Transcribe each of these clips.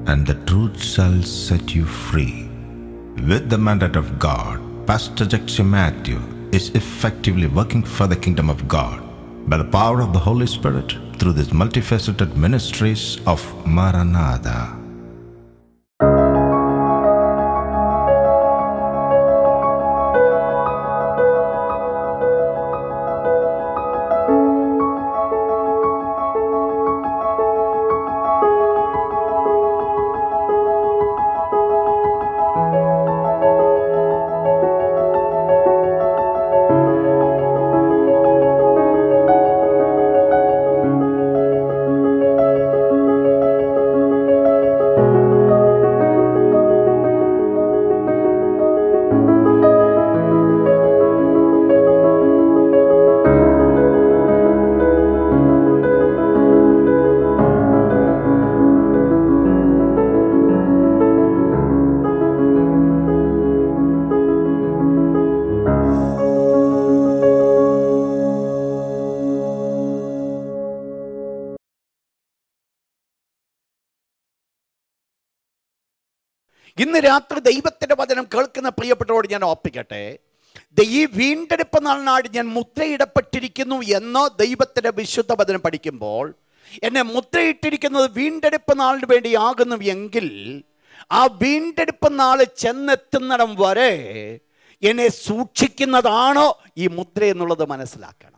and the truth shall set you free. With the mandate of God, Pastor Jackson Matthew is effectively working for the kingdom of God by the power of the Holy Spirit through these multifaceted ministries of Maranatha. ഇന്ന് രാത്രി ദൈവത്തിന്റെ വചനം കേൾക്കുന്ന പ്രിയപ്പെട്ടവരോട് ഞാൻ ഓർപ്പിക്കട്ടെ the- ഈ വീണ്ടെടുപ്പ് നാളിനാട് ഞാൻ മുദ്രയിടപ്പെട്ടിരിക്കുന്നു എന്ന് ദൈവത്തിന്റെ വിശുദ്ധ വചനം പഠിക്കുമ്പോൾ എന്നെ മുദ്രയിട്ടിരിക്കുന്നത് വീണ്ടെടുപ്പ് നാളിന് വേണ്ടി ആകുന്നു എങ്കിൽ ആ വീണ്ടെടുപ്പ് നാൾ ചെന്നെത്തുന്നിടം വരെ എന്നെ സൂക്ഷിക്കുന്നതാണോ ഈ മുദ്ര എന്നുള്ളത് മനസ്സിലാക്കണം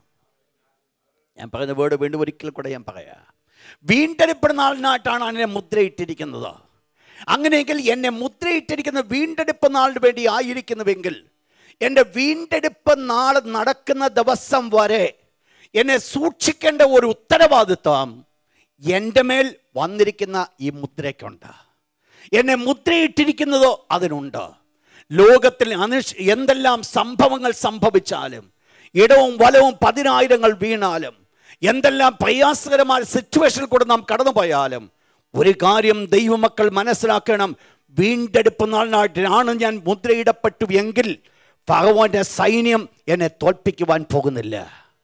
ഞാൻ പറയുന്ന വേർഡ് വീണ്ടും ഒരിക്കൽ കൂടെ ഞാൻ പറയാം വീണ്ടെടുപ്പ് നാളിനായിട്ടാണ് എന്നെ മുദ്രയിട്ടിരിക്കുന്നത് അങ്ങനെയെങ്കിൽ എന്നെ മുദ്രയിട്ടിരിക്കുന്ന വീണ്ടെടുപ്പ് നാളിന് വേണ്ടി ആയിരിക്കുന്നുവെങ്കിൽ എൻ്റെ വീണ്ടെടുപ്പ് നാൾ നടക്കുന്ന ദിവസം വരെ എന്നെ സൂക്ഷിക്കേണ്ട ഒരു ഉത്തരവാദിത്വം എൻ്റെ മേൽ വന്നിരിക്കുന്ന ഈ മുദ്രയ്ക്കുണ്ട് എന്നെ മുദ്രയിട്ടിരിക്കുന്നതോ അതിനുണ്ട് ലോകത്തിൽ അനുഷ് എന്തെല്ലാം സംഭവങ്ങൾ സംഭവിച്ചാലും ഇടവും വലവും പതിനായിരങ്ങൾ വീണാലും എന്തെല്ലാം പ്രയാസകരമായ സിറ്റുവേഷനിൽ കൂടെ നാം കടന്നുപോയാലും ഒരു കാര്യം ദൈവമക്കൾ മനസ്സിലാക്കണം വീണ്ടെടുപ്പ് നാളിനായിട്ടാണ് ഞാൻ മുദ്രയിടപ്പെട്ടു എങ്കിൽ ഭഗവാന്റെ സൈന്യം എന്നെ തോൽപ്പിക്കുവാൻ പോകുന്നില്ല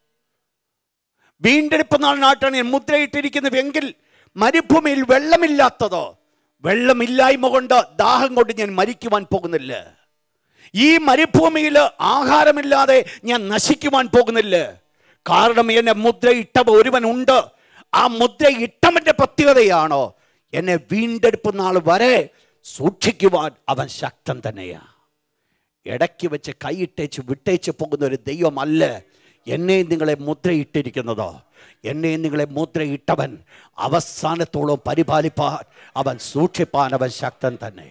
വീണ്ടെടുപ്പ് നാളിനായിട്ടാണ് ഞാൻ മുദ്രയിട്ടിരിക്കുന്നതെങ്കിൽ മരുഭൂമിയിൽ വെള്ളമില്ലാത്തതോ വെള്ളമില്ലായ്മ കൊണ്ട് ദാഹം കൊണ്ട് ഞാൻ മരിക്കുവാൻ പോകുന്നില്ല ഈ മരുഭൂമിയിൽ ആഹാരമില്ലാതെ ഞാൻ നശിക്കുവാൻ പോകുന്നില്ല കാരണം എന്നെ മുദ്രയിട്ട ഒരുവനുണ്ട് ആ മുദ്രയിട്ടവന്റെ പ്രത്യേകതയാണോ എന്നെ വീണ്ടെടുപ്പ് നാൾ വരെ സൂക്ഷിക്കുവാൻ അവൻ ശക്തൻ തന്നെയാ ഇടയ്ക്ക് വെച്ച് കൈയിട്ടേച്ച് വിട്ടേച്ച് പോകുന്ന ഒരു ദൈവമല്ല എന്നെയും നിങ്ങളെ മുദ്രയിട്ടിരിക്കുന്നതോ എന്നെയും നിങ്ങളെ മുദ്രയിട്ടവൻ അവസാനത്തോളം പരിപാലിപ്പാൻ അവൻ സൂക്ഷിപ്പാൻ അവൻ ശക്തൻ തന്നെ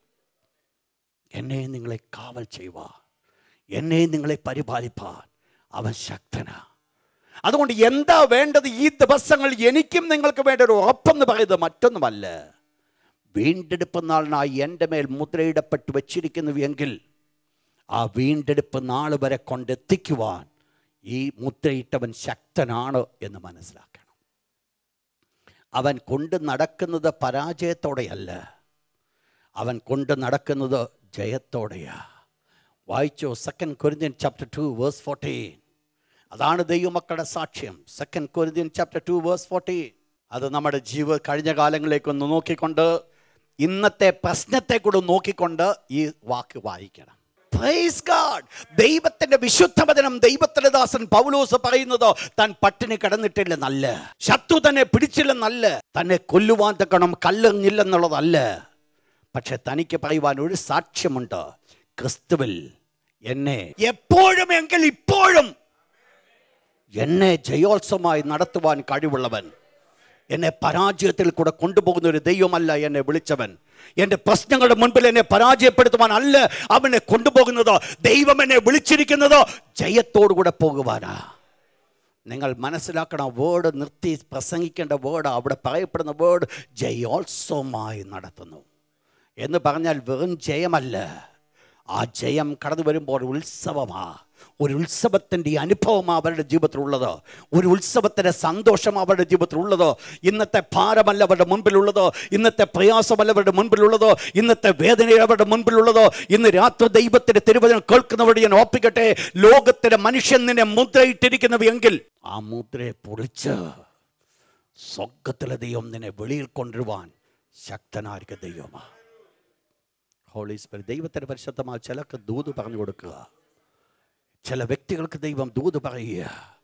എന്നെയും നിങ്ങളെ കാവൽ ചെയ്യുവാൻ എന്നെയും നിങ്ങളെ പരിപാലിപ്പാൻ അവൻ ശക്തനാ അതുകൊണ്ട് എന്താ വേണ്ടത് ഈ ദിവസങ്ങൾ എനിക്കും നിങ്ങൾക്ക് വേണ്ട ഒരു ഉറപ്പെന്ന് പറയുന്നത് മറ്റൊന്നുമല്ല വീണ്ടെടുപ്പ് നാളിനായി എൻ്റെ മേൽ മുദ്രയിടപ്പെട്ട് വെച്ചിരിക്കുന്നു എങ്കിൽ ആ വീണ്ടെടുപ്പ് നാൾ വരെ കൊണ്ടെത്തിക്കുവാൻ ഈ മുദ്രയിട്ടവൻ ശക്തനാണ് എന്ന് മനസ്സിലാക്കണം അവൻ കൊണ്ട് നടക്കുന്നത് പരാജയത്തോടെയല്ല അവൻ കൊണ്ട് നടക്കുന്നത് ജയത്തോടെയാ വായിച്ചോ second Corinthian chapter two verse fourteen അതാണ് ദൈവമക്കളുടെ സാക്ഷ്യം second Corinthian chapter two verse fourteen അത് നമ്മുടെ ജീവ കഴിഞ്ഞ കാലങ്ങളിലേക്കൊന്ന് നോക്കിക്കൊണ്ട് ഇന്നത്തെ പ്രശ്നത്തെ കൂടെ നോക്കിക്കൊണ്ട് ഈ വാക്ക് വായിക്കണം Praise God. ദൈവത്തിന്റെ വിശുദ്ധവചനം ദൈവത്തിന്റെ ദാസൻ പൗലോസ് പറയുന്നത് താൻ പട്ടിണി കിടന്നിട്ടില്ല നല്ല ശത്രു തന്നെ പിടിച്ചില്ലെന്നല്ല തന്നെ കൊല്ലുവാൻ തക്കണം കല്ലെറിഞ്ഞില്ലെന്നുള്ളതല്ല പക്ഷെ തനിക്ക് പറയുവാൻ ഒരു സാക്ഷ്യമുണ്ട് ക്രിസ്തുവിൽ എന്നെ എപ്പോഴും എങ്കിൽ ഇപ്പോഴും എന്നെ ജയോത്സവമായി നടത്തുവാൻ കഴിവുള്ളവൻ എന്നെ പരാജയത്തിൽ കൂടെ കൊണ്ടുപോകുന്ന ഒരു ദൈവമല്ല എന്നെ വിളിച്ചവൻ എൻ്റെ പ്രശ്നങ്ങളുടെ മുൻപിൽ എന്നെ പരാജയപ്പെടുത്തുവാൻ അല്ല അവനെ കൊണ്ടുപോകുന്നത് ദൈവം എന്നെ വിളിച്ചിരിക്കുന്നത് ജയത്തോടു കൂടെ പോകുവാനാ നിങ്ങൾ മനസ്സിലാക്കണം വേർഡ് നിർത്തി പ്രസംഗിക്കേണ്ട വേർഡ് അവിടെ പറയപ്പെടുന്ന വേർഡ് ജയോത്സവമായി നടത്തുന്നു എന്ന് പറഞ്ഞാൽ വെറും ജയമല്ല ആ ജയം കടന്നു വരുമ്പോൾ ഉത്സവമാ ഒരു ഉത്സവത്തിൻ്റെ അനുഭവം അവരുടെ ജീവിതത്തിലുള്ളത് ഒരു ഉത്സവത്തിൻ്റെ സന്തോഷം അവരുടെ ജീവിതത്തിലുള്ളത് ഇന്നത്തെ ഭാരമല്ല അവരുടെ മുൻപിലുള്ളത് ഇന്നത്തെ പ്രയാസമല്ല അവരുടെ മുൻപിലുള്ളത് ഇന്നത്തെ വേദന അവരുടെ മുൻപിലുള്ളത് ഇന്ന് രാത്രി ദൈവത്തിന്റെ തിരുവചനം കേൾക്കുന്നവരോട് ഞാൻ ഓർപ്പിക്കട്ടെ ലോകത്തിലെ മനുഷ്യൻ നിന്നെ മുദ്രയിട്ടിരിക്കുന്നു എങ്കിൽ ആ മുദ്രയെ പൊളിച്ച് സ്വർഗത്തിലെ ദൈവം നിന്നെ വെളിയിൽ കൊണ്ടുവരുവാൻ ശക്തനായിരിക്കും ദൈവമാ ഹോളി സ്പിരിറ്റ് ദൈവത്തിൻ്റെ പരിശുദ്ധമായ ചിലക്ക് ദൂത് പറഞ്ഞു കൊടുക്കുക ചില വ്യക്തികൾക്ക് ദൈവം ദൂത് പറയുക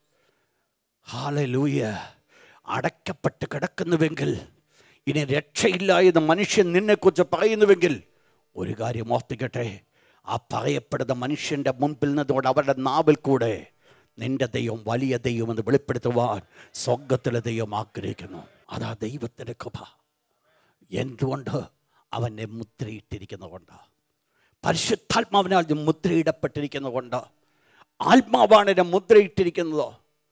ഹാലലൂയ അടയ്ക്കപ്പെട്ട് കിടക്കുന്നുവെങ്കിൽ ഇനി രക്ഷയില്ല എന്ന് മനുഷ്യൻ നിന്നെക്കുറിച്ച് പറയുന്നുവെങ്കിൽ ഒരു കാര്യം ഓർത്തിക്കട്ടെ ആ പറയപ്പെടുന്ന മനുഷ്യൻ്റെ മുൻപിൽ നിന്നോട് അവരുടെ നാവിൽ കൂടെ നിന്റെ ദൈവം വലിയ ദൈവം എന്ന് വെളിപ്പെടുത്തുവാൻ സ്വർഗത്തിലെ ദൈവം ആഗ്രഹിക്കുന്നു അതാ ദൈവത്തിൻ്റെ കൃപ എന്തുകൊണ്ട് അവനെ മുദ്രയിട്ടിരിക്കുന്നതുകൊണ്ട് പരിശുദ്ധാത്മാവിനാൽ ഇത് മുദ്രയിടപ്പെട്ടിരിക്കുന്നതുകൊണ്ട് ആത്മാവാണ് എന്നെ മുദ്രയിട്ടിരിക്കുന്നത്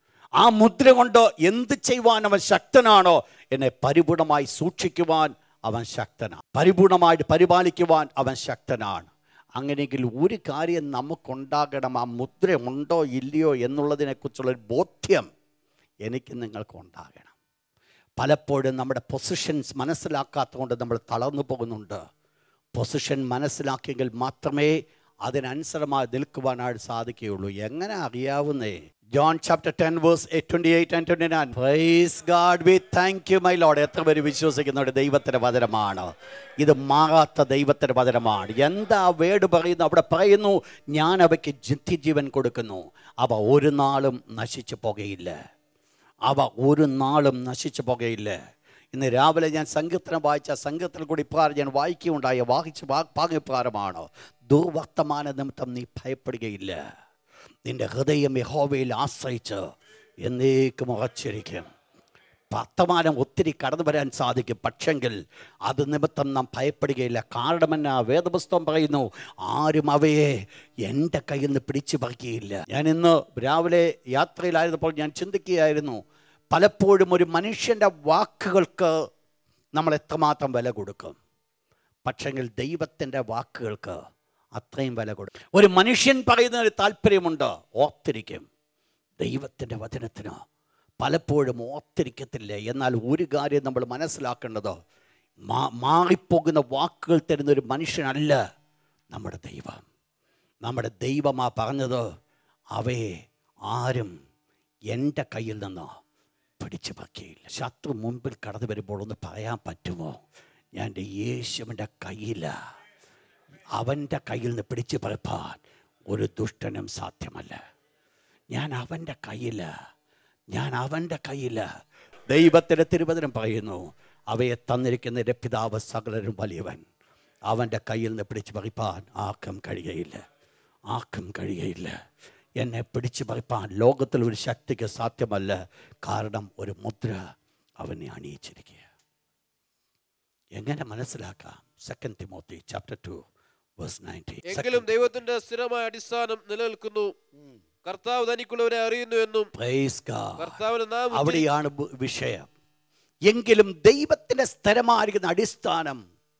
ആ മുദ്ര കൊണ്ട് എന്ത് ചെയ്യുവാൻ അവൻ ശക്തനാണോ എന്നെ പരിപൂർണമായി സൂക്ഷിക്കുവാൻ അവൻ ശക്തനാണ് പരിപൂർണമായിട്ട് പരിപാലിക്കുവാൻ അവൻ ശക്തനാണ് അങ്ങനെയെങ്കിൽ ഒരു കാര്യം നമുക്കുണ്ടാകണം ആ മുദ്ര ഉണ്ടോ ഇല്ലയോ എന്നുള്ളതിനെക്കുറിച്ചുള്ളൊരു ബോധ്യം എനിക്ക് നിങ്ങൾക്ക് ഉണ്ടാകണം പലപ്പോഴും നമ്മുടെ പൊസിഷൻസ് മനസ്സിലാക്കാത്തതുകൊണ്ട് നമ്മൾ തളർന്നു പോകുന്നുണ്ട് പൊസിഷൻ മനസ്സിലാക്കിയെങ്കിൽ മാത്രമേ അതിനനുസരമായി നിൽക്കുവാനായിട്ട് സാധിക്കുകയുള്ളൂ എങ്ങനെ അറിയാവുന്നേ John chapter ten verse twenty eight and twenty nine praise God we thank you my Lord എത്ര പേര് വിശ്വസിക്കുന്നുണ്ട് ദൈവത്തിൻ്റെ വചനമാണ് ഇത് മാറാത്ത ദൈവത്തിൻ്റെ വചനമാണ് എന്താ വേട് പറയുന്നു അവിടെ പറയുന്നു ഞാൻ അവയ്ക്ക് നിത്യജീവൻ കൊടുക്കുന്നു അവ ഒരു നാളും നശിച്ചു പോകുകയില്ല അവ ഒരു നാളും നശിച്ചു പോകുകയില്ല ഇന്ന് രാവിലെ ഞാൻ സങ്കീർത്തനം വായിച്ച സങ്കീർത്തനം കൂടി ഇപ്രകാരം ഞാൻ വായിക്കുകയുണ്ടായ വായിച്ച് പാകിപ്രകാരമാണ് ദുർവർത്തമാന നിമിത്തം നീ ഭയപ്പെടുകയില്ല നിന്റെ ഹൃദയം യഹോവയിൽ ആശ്രയിച്ച് എന്നേക്കും ഉറച്ചിരിക്കും വർത്തമാനം ഒത്തിരി കടന്നു വരാൻ സാധിക്കും പക്ഷെങ്കിൽ അത് നിമിത്തം നാം ഭയപ്പെടുകയില്ല കാരണമെന്ന വേദപുസ്തകം പറയുന്നു ആരും അവയെ എൻ്റെ കയ്യിൽ നിന്ന് പിടിച്ചു പറിക്കുകയില്ല ഞാൻ ഇന്ന് രാവിലെ യാത്രയിലായിരുന്നപ്പോൾ ഞാൻ ചിന്തിക്കുകയായിരുന്നു പലപ്പോഴും ഒരു മനുഷ്യൻ്റെ വാക്കുകൾക്ക് നമ്മൾ എത്രമാത്രം വില കൊടുക്കും പക്ഷെങ്കിൽ ദൈവത്തിൻ്റെ വാക്കുകൾക്ക് അത്രയും വില കൊടുക്കും ഒരു മനുഷ്യൻ പറയുന്നതിന് താല്പര്യമുണ്ട് ഓർത്തിരിക്കും ദൈവത്തിൻ്റെ വചനത്തിന് പലപ്പോഴും ഓർത്തിരിക്കത്തില്ല എന്നാൽ ഒരു കാര്യം നമ്മൾ മനസ്സിലാക്കേണ്ടത് മാ മാറിപ്പോകുന്ന വാക്കുകൾ തരുന്ന ഒരു മനുഷ്യനല്ല നമ്മുടെ ദൈവം നമ്മുടെ ദൈവമാ പറഞ്ഞത് അവയെ ആരും എൻ്റെ കയ്യിൽ നിന്ന് പിടിച്ചു പറ്റിയില്ല ശത്രു മുമ്പിൽ കടന്നു വരുമ്പോൾ ഒന്ന് പറയാൻ പറ്റുമോ ഞാൻ എൻ്റെ യേശുവിൻ്റെ കയ്യില അവൻ്റെ കയ്യിൽ നിന്ന് പിടിച്ചു പറിപ്പാൻ ഒരു ദുഷ്ടനും സാധ്യമല്ല ഞാൻ അവൻ്റെ കയ്യില ഞാൻ അവൻ്റെ കയ്യില ദൈവത്തിൻ്റെ തിരുവചനം പറയുന്നു അവയെ തന്നിരിക്കുന്ന എൻ്റെ പിതാവ് സകലരും വലിയവൻ അവൻ്റെ കയ്യിൽ നിന്ന് പിടിച്ചു പറിപ്പാൻ ആർക്കും കഴിയുകയില്ല ആർക്കും കഴിയുകയില്ല എന്നെ പിടിച്ചു പറിപ്പാൻ ലോകത്തിൽ ഒരു ശക്തിക്ക് സാധ്യമല്ല കാരണം ഒരു മുദ്ര അവനെ അണിയിച്ചിരിക്കുക എങ്ങനെ മനസ്സിലാക്കാം second Timothy chapter two verse ninety എങ്കിലും ദൈവത്തിന്റെ സ്ഥിരമായ അടിസ്ഥാനം നിലനിൽക്കുന്നു കർത്താവ് തനിക്കുള്ളവരെ അറിയുന്നു എന്നും Praise God. കർത്താവിന്റെ നാമത്തിൽ അവിടെയാണ് ബു- വിഷയം എങ്കിലും ദൈവത്തിന്റെ സ്ഥിരമായിരിക്കുന്ന അടിസ്ഥാനം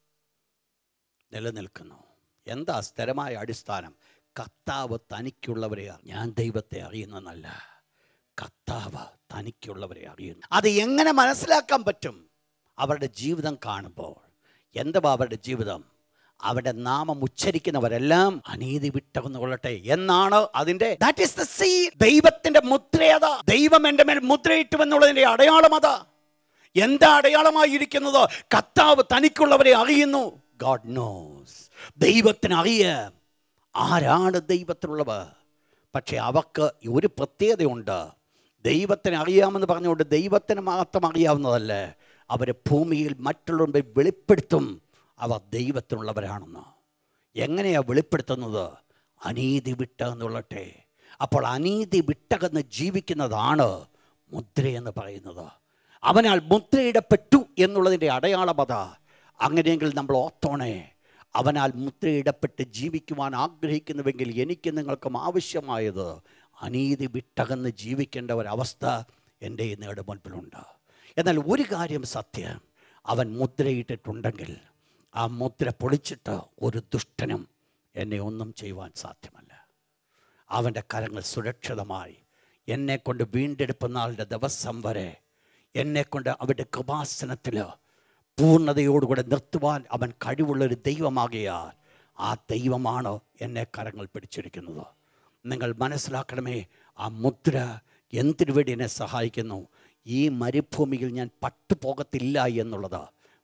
നിലനിൽക്കുന്നു എന്താ സ്ഥിരമായ അടിസ്ഥാനം കർത്താവ് തനിക്കുള്ളവരെ അറി- ഞാൻ ദൈവത്തെ അറിയുന്നതല്ല കർത്താവ് തനിക്കുള്ളവരെ അറിയുന്നു അത് എങ്ങനെ മനസ്സിലാക്കാൻ പറ്റും അവരുടെ ജീവിതം കാണുമ്പോൾ എന്തുവാ അവരുടെ ജീവിതം അവരുടെ നാമം ഉച്ചരിക്കുന്നവരെല്ലാം അനീതി വിട്ടകൊന്നുകൊള്ളട്ടെ എന്നാണ് അതിന്റെ ദാറ്റ് ഇസ് ദ സീ ദൈവത്തിന്റെ മുദ്രയത ദൈവം എൻ്റെ മേൽ മുദ്രയിട്ടു എന്നുള്ളതിന്റെ അടയാളം അതാ എന്താ അടയാളമായിരിക്കുന്നത് കർത്താവ് തനിക്കുള്ളവരെ അറിയുന്നു ഗോഡ് നോസ് ദൈവത്തിന് അറിയാം ആരാണ് ദൈവത്തിനുള്ളവർ പക്ഷെ അവർക്ക് ഒരു പ്രത്യേകതയുണ്ട് ദൈവത്തിന് അറിയാമെന്ന് പറഞ്ഞുകൊണ്ട് ദൈവത്തിന് മാത്രം അറിയാവുന്നതല്ല അവർ ഭൂമിയിൽ മറ്റുള്ളവരെ വെളിപ്പെടുത്തും അവർ ദൈവത്തിനുള്ളവരാണെന്ന് എങ്ങനെയാണ് വെളിപ്പെടുത്തുന്നത് അനീതി വിട്ട എന്നുള്ളട്ടെ അപ്പോൾ അനീതി വിട്ടകന്ന് ജീവിക്കുന്നതാണ് മുദ്രയെന്ന് പറയുന്നത് അവനാൽ മുദ്രയിടപ്പെട്ടു എന്നുള്ളതിൻ്റെ അടയാളം അതാ അങ്ങനെയെങ്കിൽ നമ്മൾ ഓർത്തോണേ അവനാൽ മുദ്രയിടപ്പെട്ട് ജീവിക്കുവാൻ ആഗ്രഹിക്കുന്നുവെങ്കിൽ എനിക്ക് നിങ്ങൾക്കും ആവശ്യമായത് അനീതി വിട്ടകന്ന് ജീവിക്കേണ്ട ഒരവസ്ഥ എൻ്റെ ഇന്നയുടെ മുൻപിലുണ്ട് എന്നാൽ ഒരു കാര്യം സത്യം അവൻ മുദ്രയിട്ടിട്ടുണ്ടെങ്കിൽ ആ മുദ്ര പൊളിച്ചിട്ട് ഒരു ദുഷ്ടനും എന്നെ ഒന്നും ചെയ്യുവാൻ സാധ്യമല്ല അവൻ്റെ കരങ്ങൾ സുരക്ഷിതമായി എന്നെ കൊണ്ട് വീണ്ടെടുപ്പ് നാളുടെ ദിവസം വരെ എന്നെ കൊണ്ട് അവൻ്റെ കൃപാസനത്തിൽ പൂർണ്ണതയോടുകൂടെ നിർത്തുവാൻ അവൻ കഴിവുള്ളൊരു ദൈവമാകിയാൽ ആ ദൈവമാണ് എന്നെ കരങ്ങൾ പിടിച്ചിരിക്കുന്നത് നിങ്ങൾ മനസ്സിലാക്കണമേ ആ മുദ്ര എന്തിനു വേണ്ടി എന്നെ സഹായിക്കുന്നു ഈ മരുഭൂമിയിൽ ഞാൻ പട്ടുപോകത്തില്ല എന്നുള്ളത്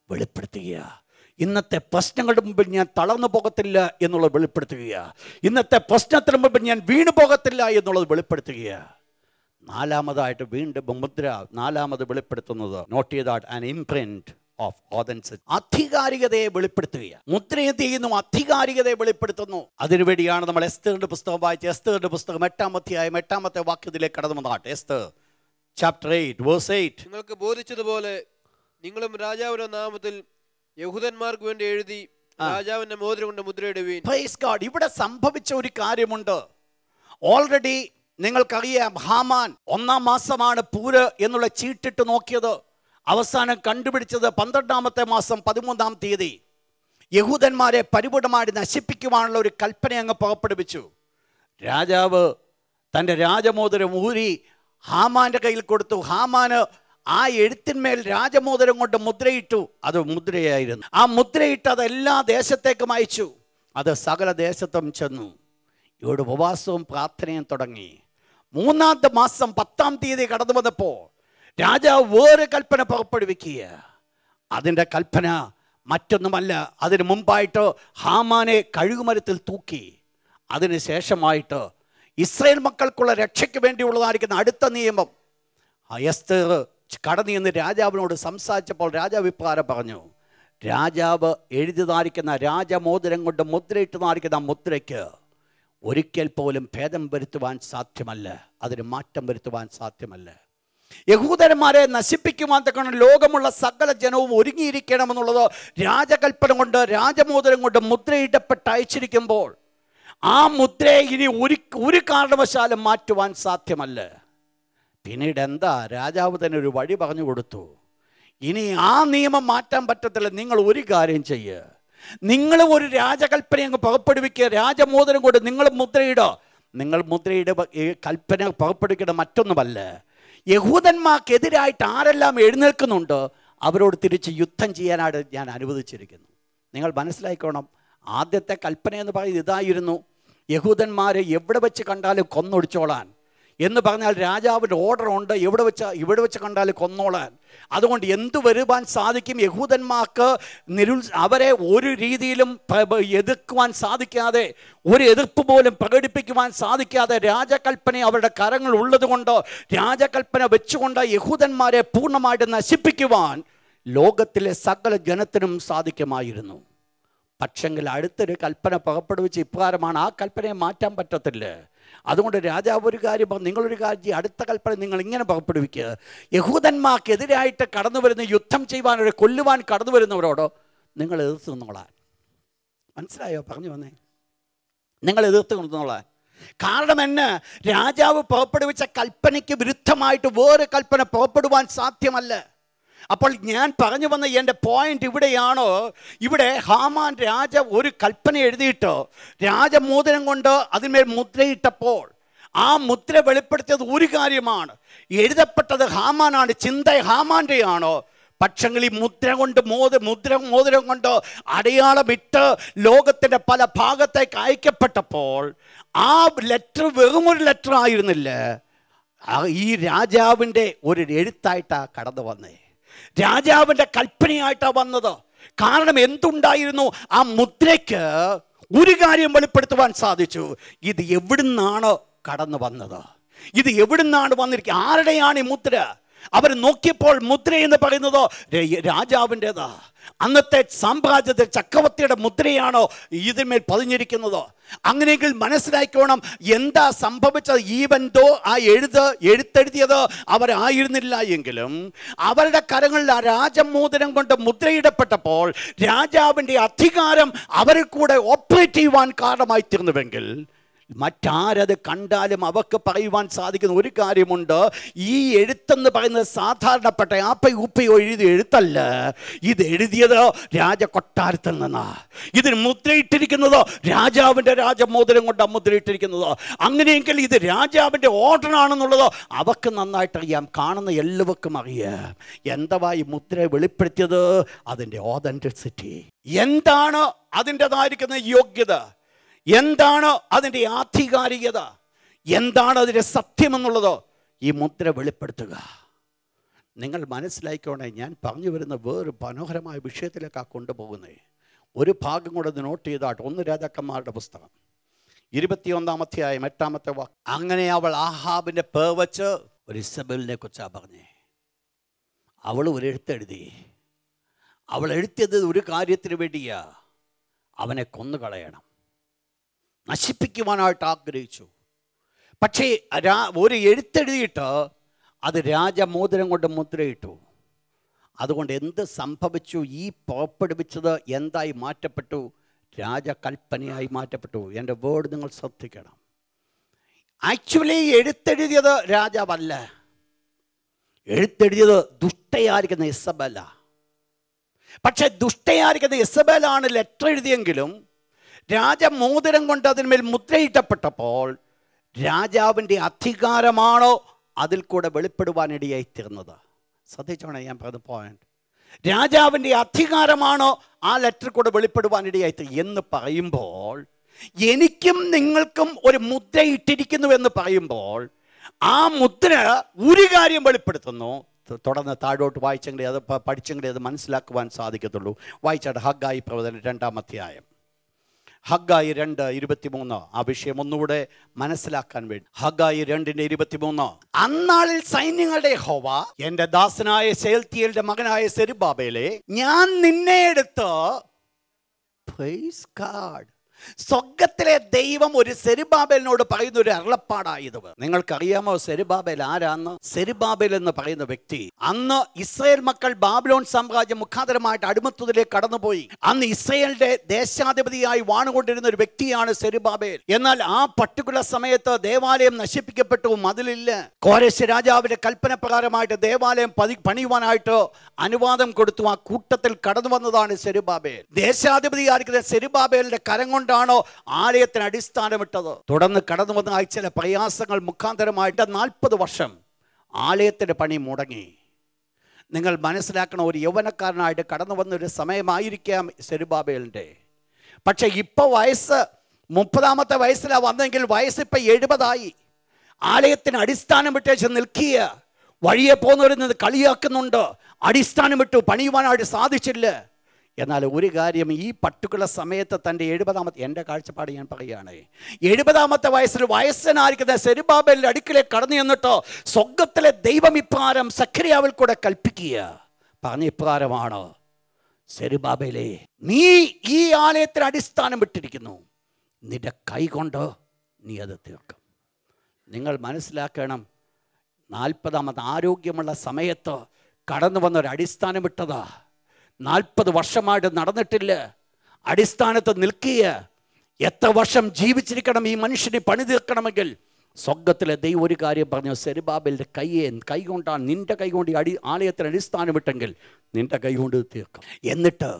വെളിപ്പെടുത്തുക ഇന്നത്തെ പ്രശ്നങ്ങളുടെ മുമ്പിൽ ഞാൻ തളർന്നു പോകത്തില്ല എന്നുള്ളത് വെളിപ്പെടുത്തുക ഇന്നത്തെ പ്രശ്നത്തിന് മുമ്പിൽ ഞാൻ വീണു പോകത്തില്ല എന്നുള്ളത് വെളിപ്പെടുത്തുക നാലാമതായിട്ട് വീണ്ടും മുദ്ര നാലാമത് വെളിപ്പെടുത്തുന്നത് നോട്ട് ചെയ്താട്ട് ആൻ ഇംപ്രിന്റ് ഓഫ് ഓതൻസിറ്റി അധികാരികതയെ വെളിപ്പെടുത്തുക മുദ്ര എന്ത് ചെയ്യുന്നു അധികാരികതയെ വെളിപ്പെടുത്തുന്നു അതിനുവേണ്ടിയാണ് നമ്മൾ എസ്തറിന്റെ പുസ്തകം വായിച്ച് എസ്തറിന്റെ പുസ്തകം എട്ടാം അധ്യായം എട്ടാമത്തെ വാക്യത്തിലേക്ക് കടന്നു വന്നാട്ട് Esther chapter eight verse eight നിങ്ങൾക്ക് ബോധിച്ചതുപോലെ നിങ്ങളും രാജാവിന്റെ നാമത്തിൽ യഹൂദന്മാർക്ക് വേണ്ടി എഴുതി രാജാവിന്റെ മോതിരം കൊണ്ട് മുദ്രയിടുവീൻ പ്രൈസ് ഗാഡ് ഇവിടെ സംഭവിച്ച ഒരു കാര്യമുണ്ട് ഓൾറെഡി നിങ്ങൾക്കറിയാം ഹാമാൻ ഒന്നാം മാസമാണ് പൂര് എന്നുള്ള ചീട്ടിട്ട് നോക്കിയത് അവസാനം കണ്ടുപിടിച്ചത് പന്ത്രണ്ടാമത്തെ മാസം പതിമൂന്നാം തീയതി യഹൂദന്മാരെ പരിപൂർണമായി നശിപ്പിക്കുവാനുള്ള ഒരു കൽപ്പന അങ്ങ് പുറപ്പെടുവിച്ചു രാജാവ് തൻ്റെ രാജമോതിരം ഊരി ഹാമാന്റെ കയ്യിൽ കൊടുത്തു ഹാമാന് ആ എഴുത്തിന്മേൽ രാജമോതിരം കൊണ്ട് മുദ്രയിട്ടു അത് മുദ്രയായിരുന്നു ആ മുദ്രയിട്ട് അത് എല്ലാ ദേശത്തേക്കും അയച്ചു അത് സകല ദേശത്തും ചെന്നു ഇവിടെ ഉപവാസവും പ്രാർത്ഥനയും തുടങ്ങി മൂന്നാമത്തെ മാസം പത്താം തീയതി കടന്നു വന്നപ്പോൾ രാജാവ് വേറെ കൽപ്പന പുറപ്പെടുവിക്കുക അതിൻ്റെ കൽപ്പന മറ്റൊന്നുമല്ല അതിന് മുമ്പായിട്ട് ഹാമാനെ കഴുകുമരത്തിൽ തൂക്കി അതിന് ശേഷമായിട്ട് ഇസ്രയേൽ മക്കൾക്കുള്ള രക്ഷയ്ക്ക് വേണ്ടിയുള്ളതായിരിക്കുന്ന അടുത്ത നിയമം ആ എസ്തർ കടന്നു എന്ന് രാജാവിനോട് സംസാരിച്ചപ്പോൾ രാജാവ് ഇപ്രകാരം പറഞ്ഞു രാജാവ് എഴുതിയതായിരിക്കുന്ന രാജമോതിരം കൊണ്ട് മുദ്രയിട്ടതായിരിക്കുന്ന ആ മുദ്രയ്ക്ക് ഒരിക്കൽ പോലും ഭേദം വരുത്തുവാൻ സാധ്യമല്ല അതിന് മാറ്റം വരുത്തുവാൻ സാധ്യമല്ല യഹൂദന്മാരെ നശിപ്പിക്കുവാൻ തക്കണം ലോകമുള്ള സകല ജനവും ഒരുങ്ങിയിരിക്കണമെന്നുള്ളത് രാജകൽപ്പന കൊണ്ട് രാജമോതിരം കൊണ്ട് മുദ്രയിടപ്പെട്ട് അയച്ചിരിക്കുമ്പോൾ ആ മുദ്രയെ ഇനി ഒരു ഒരു കാരണവശാലും മാറ്റുവാൻ സാധ്യമല്ല പിന്നീട് എന്താ രാജാവ് തന്നെ ഒരു വഴി പറഞ്ഞു കൊടുത്തു ഇനി ആ നിയമം മാറ്റാൻ പറ്റത്തില്ല നിങ്ങൾ ഒരു കാര്യം ചെയ്യുക നിങ്ങൾ ഒരു രാജകൽപ്പന അങ്ങ് പുറപ്പെടുവിക്കുക രാജമോദനം കൊണ്ട് നിങ്ങൾ മുദ്രയിടുക നിങ്ങൾ മുദ്രയുടെ ഈ കൽപ്പന പുറപ്പെടുവിക്കേണ്ട മറ്റൊന്നുമല്ല യഹൂദന്മാർക്കെതിരായിട്ട് ആരെല്ലാം എഴുന്നേൽക്കുന്നുണ്ട് അവരോട് തിരിച്ച് യുദ്ധം ചെയ്യാനായിട്ട് ഞാൻ അനുവദിച്ചിരിക്കുന്നു നിങ്ങൾ മനസ്സിലായിക്കോണം ആദ്യത്തെ കൽപ്പന എന്ന് പറയുന്നത് ഇതായിരുന്നു യഹൂദന്മാരെ എവിടെ വെച്ച് കണ്ടാലും കൊന്നൊടിച്ചോളാൻ എന്ന് പറഞ്ഞാൽ രാജാവിൻ്റെ ഓർഡർ ഉണ്ട് എവിടെ വെച്ച് ഇവിടെ വെച്ച് കണ്ടാലും കൊന്നോളാൻ അതുകൊണ്ട് എന്തു വരുവാൻ സാധിക്കും യഹൂദന്മാർക്ക് നിരുൽ അവരെ ഒരു രീതിയിലും പ്ര- എതിർക്കുവാൻ സാധിക്കാതെ ഒരു എതിർപ്പ് പോലും പ്രകടിപ്പിക്കുവാൻ സാധിക്കാതെ രാജകൽപ്പന അവരുടെ കരങ്ങൾ ഉള്ളതുകൊണ്ട് രാജകൽപ്പന വെച്ചുകൊണ്ട് യഹൂദന്മാരെ പൂർണ്ണമായിട്ട് നശിപ്പിക്കുവാൻ ലോകത്തിലെ സകല ജനത്തിനും സാധിക്കുമായിരുന്നു പക്ഷെങ്കിൽ അടുത്തൊരു കൽപ്പന പുറപ്പെടുവിച്ച് ഇപ്രകാരമാണ് ആ കൽപ്പനയെ മാറ്റാൻ പറ്റത്തില്ല അതുകൊണ്ട് രാജാവ് ഒരു കാര്യം പറഞ്ഞു നിങ്ങളൊരു കാര്യം ചെയ്യ്, അടുത്ത കൽപ്പന നിങ്ങൾ ഇങ്ങനെ പുറപ്പെടുവിക്കുക യഹൂദന്മാർക്കെതിരായിട്ട് കടന്നു വരുന്ന യുദ്ധം ചെയ്യുവാൻ ഒരു കൊല്ലുവാൻ കടന്നു വരുന്നവരോടോ നിങ്ങൾ എതിർത്ത് നിന്നോളാൻ മനസ്സിലായോ പറഞ്ഞു വന്നേ നിങ്ങൾ എതിർത്ത് നിന്നോളാൻ കാരണം എന്നെ രാജാവ് പുറപ്പെടുവിച്ച കൽപ്പനയ്ക്ക് വിരുദ്ധമായിട്ട് വേറെ കൽപ്പന പുറപ്പെടുവാൻ സാധ്യമല്ല അപ്പോൾ ഞാൻ പറഞ്ഞു വന്ന എൻ്റെ പോയിന്റ് ഇവിടെയാണോ ഇവിടെ ഹാമാൻ രാജ ഒരു കൽപ്പന എഴുതിയിട്ട് രാജമോദനം കൊണ്ട് അതിന്മേൽ മുദ്രയിട്ടപ്പോൾ ആ മുദ്ര വെളിപ്പെടുത്തിയത് ഒരു കാര്യമാണ് എഴുതപ്പെട്ടത് ഹാമാനാണ് ചിന്ത ഹാമാൻ്റെയാണോ പക്ഷെങ്കിൽ ഈ മുദ്ര കൊണ്ട് മോദ മുദ്ര മോതിരം കൊണ്ട് അടയാളമിട്ട് ലോകത്തിൻ്റെ പല ഭാഗത്തേക്ക് അയക്കപ്പെട്ടപ്പോൾ ആ ലെറ്റർ വെറും ഒരു ലെറ്റർ ആയിരുന്നില്ല ആ ഈ രാജാവിൻ്റെ ഒരു എഴുത്തായിട്ടാണ് കടന്നു വന്നേ രാജാവിൻ്റെ കൽപ്പനയായിട്ടാണ് വന്നത് കാരണം എന്തുണ്ടായിരുന്നു ആ മുദ്രയ്ക്ക് ഒരു കാര്യം വെളിപ്പെടുത്തുവാൻ സാധിച്ചു ഇത് എവിടുന്നാണ് കടന്നു വന്നത് ഇത് എവിടുന്നാണ് വന്നിരിക്കുക ആരുടെയാണ് ഈ മുദ്ര അവർ നോക്കിയപ്പോൾ മുദ്ര എന്ന് പറയുന്നത് ര- രാജാവിൻ്റെതാ അന്നത്തെ സാമ്രാജ്യത്തിൽ ചക്രവർത്തിയുടെ മുദ്രയാണോ ഇതിന്മേൽ പതിഞ്ഞിരിക്കുന്നത് അങ്ങനെയെങ്കിൽ മനസ്സിലാക്കണം എന്താ സംഭവിച്ചത് ഈവൻതോ ആ എഴുത് എഴുത്തെഴുതിയത് അവരായിരുന്നില്ല എങ്കിലും അവരുടെ കരങ്ങളിൽ ആ രാജമോതിരം കൊണ്ട് മുദ്രയിടപ്പെട്ടപ്പോൾ രാജാവിൻ്റെ അധികാരം അവരിൽ കൂടെ ഓപ്പറേറ്റ് ചെയ്യുവാൻ കാരണമായി തീർന്നുവെങ്കിൽ മറ്റാരത് കണ്ടാലും അവർക്ക് പറയുവാൻ സാധിക്കുന്ന ഒരു കാര്യമുണ്ട് ഈ എഴുത്തെന്ന് പറയുന്നത് സാധാരണപ്പെട്ട ആപ്പ ഉപ്പയോ എഴുതിയ എഴുത്തല്ല ഇത് എഴുതിയത് രാജകൊട്ടാരത്തിൽ നിന്നാ ഇതിന് മുദ്രയിട്ടിരിക്കുന്നത് രാജാവിൻ്റെ രാജമോതിരം കൊണ്ട് മുദ്രയിട്ടിരിക്കുന്നത് അങ്ങനെയെങ്കിൽ ഇത് രാജാവിൻ്റെ ഓർഡർ ആണെന്നുള്ളത് അവർക്ക് നന്നായിട്ട് അറിയാം കാണുന്ന എല്ലാവർക്കും അറിയാം എന്താ ഈ മുദ്ര വെളിപ്പെടുത്തിയത് അതിൻ്റെ ഓതൻറ്റിസിറ്റി എന്താണ് അതിൻ്റെതായിരിക്കുന്ന യോഗ്യത എന്താണ് അതിൻ്റെ ആധികാരികത എന്താണ് അതിൻ്റെ സത്യമെന്നുള്ളത് ഈ മുദ്ര വെളിപ്പെടുത്തുക നിങ്ങൾ മനസ്സിലാക്കിക്കോണേ ഞാൻ പറഞ്ഞു വരുന്ന വേറൊരു മനോഹരമായ വിഷയത്തിലേക്കാണ് കൊണ്ടുപോകുന്നത് ഒരു ഭാഗം കൂടെ ഒന്ന് നോട്ട് ചെയ്താട്ട് ഒന്ന് രാജാക്കന്മാരുടെ പുസ്തകം ഇരുപത്തിയൊന്നാം അധ്യായം എട്ടാമത്തെ വാക്ക് അങ്ങനെ അവൾ ആഹാബിൻ്റെ പേവച്ച് ഒരു ഇസബലിനെ കുറിച്ചാ പറഞ്ഞേ അവൾ ഒരു എഴുത്തെഴുതി അവൾ എഴുത്തിയത് ഒരു കാര്യത്തിന് വേണ്ടിയാ അവനെ കൊന്നുകളയണം നശിപ്പിക്കുവാനായിട്ട് ആഗ്രഹിച്ചു പക്ഷേ രാ- ഒരു എഴുത്തെഴുതിയിട്ട് അത് രാജമോതിരം കൊണ്ട് മുദ്രയിട്ടു അതുകൊണ്ട് എന്ത് സംഭവിച്ചു ഈ പുറപ്പെടുവിച്ചത് എന്തായി മാറ്റപ്പെട്ടു രാജകൽപ്പനയായി മാറ്റപ്പെട്ടു എൻ്റെ വേർഡ് നിങ്ങൾ ശ്രദ്ധിക്കണം ആക്ച്വലി എഴുത്തെഴുതിയത് രാജാവല്ല എഴുത്തെഴുതിയത് ദുഷ്ടയായിരിക്കുന്ന ഇസബല പക്ഷെ ദുഷ്ടയായിരിക്കുന്ന ഇസബലാണ് ലെറ്റർ എഴുതിയെങ്കിലും രാജമോതിരം കൊണ്ട് അതിന്മേൽ മുദ്രയിട്ടപ്പെട്ടപ്പോൾ രാജാവിൻ്റെ അധികാരമാണോ അതിൽ കൂടെ വെളിപ്പെടുവാനിടയായി തീർന്നത് ശ്രദ്ധിച്ചോണേ ഞാൻ പറഞ്ഞ പോയിന്റ് രാജാവിൻ്റെ അധികാരമാണോ ആ ലെറ്റർ കൂടെ വെളിപ്പെടുവാനിടയായി തീ- എന്ന് പറയുമ്പോൾ എനിക്കും നിങ്ങൾക്കും ഒരു മുദ്ര ഇട്ടിരിക്കുന്നു എന്ന് പറയുമ്പോൾ ആ മുദ്ര ഒരു കാര്യം വെളിപ്പെടുത്തുന്നു തു- തുടർന്ന് താഴോട്ട് വായിച്ചെങ്കിലേ അത് പ- പഠിച്ചെങ്കിലേ അത് മനസ്സിലാക്കുവാൻ സാധിക്കത്തുള്ളൂ വായിച്ചാട്ട് ഹഗ്ഗായി പ്രവചനം രണ്ടാം അധ്യായം ഹഗ്ഗായി രണ്ട് ഇരുപത്തിമൂന്ന് ആ വിഷയം ഒന്നുകൂടെ മനസ്സിലാക്കാൻ വേണ്ടി ഹഗ്ഗായി രണ്ടിന്റെ ഇരുപത്തിമൂന്ന് അന്നാളിൽ സൈന്യങ്ങളുടെ ഹോവ എന്റെ ദാസനായ ശേൽത്തിയലിന്റെ മകനായ സെരുബാബേലെ ഞാൻ നിന്നെ എടുത്ത് Praise God. സ്വർഗത്തിലെ ദൈവം ഒരു സെരുബാബേലിനോട് പറയുന്ന ഒരു അരുളപ്പാടായത് നിങ്ങൾക്കറിയാമോ സെരുബാബേൽ ആരാന്ന് സെരുബാബേൽ എന്ന് പറയുന്ന വ്യക്തി അന്ന് ഇസ്രയേൽ മക്കൾ ബാബിലോൺ സാമ്രാജ്യം മുഖാന്തരമായിട്ട് അടിമത്തത്തിലേക്ക് കടന്നുപോയി അന്ന് ഇസ്രയേലിന്റെ ദേശാധിപതിയായി വാണുകൊണ്ടിരുന്ന ഒരു വ്യക്തിയാണ് സെരുബാബേൽ എന്നാൽ ആ പർട്ടിക്കുലർ സമയത്ത് ദേവാലയം നശിപ്പിക്കപ്പെട്ടു മതിലില്ല കോരശ രാജാവിന്റെ കൽപ്പന പ്രകാരമായിട്ട് ദേവാലയം പതി പണിയുവാനായിട്ട് അനുവാദം കൊടുത്തു ആ കൂട്ടത്തിൽ കടന്നു വന്നതാണ് സെരുബാബേൽ ദേശാധിപതിയായിരിക്കുന്ന സെരുബാബേലിന്റെ കരം കൊണ്ടാണോ ആലയത്തിന് അടിസ്ഥാനമിട്ടത് തുടർന്ന് കടന്നു വന്ന ആ ചില പ്രയാസങ്ങൾ മുഖാന്തരമായിട്ട് നാൽപ്പത് വർഷം ആലയത്തിന്റെ പണി മുടങ്ങി നിങ്ങൾ മനസ്സിലാക്കണം ഒരു യൗവനക്കാരനായിട്ട് കടന്നു വന്ന ഒരു സമയമായിരിക്കാം സെരുബാബേലിൻ്റെ പക്ഷെ ഇപ്പോൾ വയസ്സ് മുപ്പതാമത്തെ വയസ്സിലാണ് വന്നെങ്കിൽ വയസ്സ് ഇപ്പം എഴുപതായി ആലയത്തിന് അടിസ്ഥാനം വിട്ടേച്ച് നിൽക്കുക വഴിയെ പോകുന്നവരിൽ നിന്ന് കളിയാക്കുന്നുണ്ട് അടിസ്ഥാനം വിട്ടു പണിയുവാനായിട്ട് സാധിച്ചില്ല എന്നാൽ ഒരു കാര്യം ഈ പർട്ടിക്കുലർ സമയത്ത് തൻ്റെ എഴുപതാമത്തെ എൻ്റെ കാഴ്ചപ്പാട് ഞാൻ പറയുകയാണ് എഴുപതാമത്തെ വയസ്സിൽ വയസ്സനായിരിക്കുന്ന സെരുബാബലിൻ്റെ അടുക്കിലേക്ക് കടന്നു ചെന്നിട്ട് സ്വർഗത്തിലെ ദൈവം ഇപ്രകാരം സഖരിയാവിൽ കൂടെ കൽപ്പിക്കുക പറഞ്ഞ ഇപ്രകാരമാണ് സെരുബാബയിലെ നീ ഈ ആലയത്തിന് അടിസ്ഥാനം വിട്ടിരിക്കുന്നു നിന്റെ കൈ കൊണ്ട് നീ അത് തീർക്കും നിങ്ങൾ മനസ്സിലാക്കണം നാൽപ്പതാമത് ആരോഗ്യമുള്ള സമയത്ത് കടന്നു വന്ന ഒരു അടിസ്ഥാനം വിട്ടതാ നാൽപ്പത് വർഷമായിട്ട് നടന്നിട്ടില്ല അടിസ്ഥാനത്ത് നിൽക്കുക എത്ര വർഷം ജീവിച്ചിരിക്കണം ഈ മനുഷ്യനെ പണി തീർക്കണമെങ്കിൽ സ്വർഗത്തിലെ ദൈവം ഒരു കാര്യം പറഞ്ഞു സെരുബാബലിൻ്റെ കൈയെ കൈ കൊണ്ടാണ് നിന്റെ കൈ കൊണ്ട് ഈ അടി ആലയത്തിന് അടിസ്ഥാനം വിട്ടെങ്കിൽ നിന്റെ കൈ കൊണ്ട് ഇത് തീർക്കും എന്നിട്ട്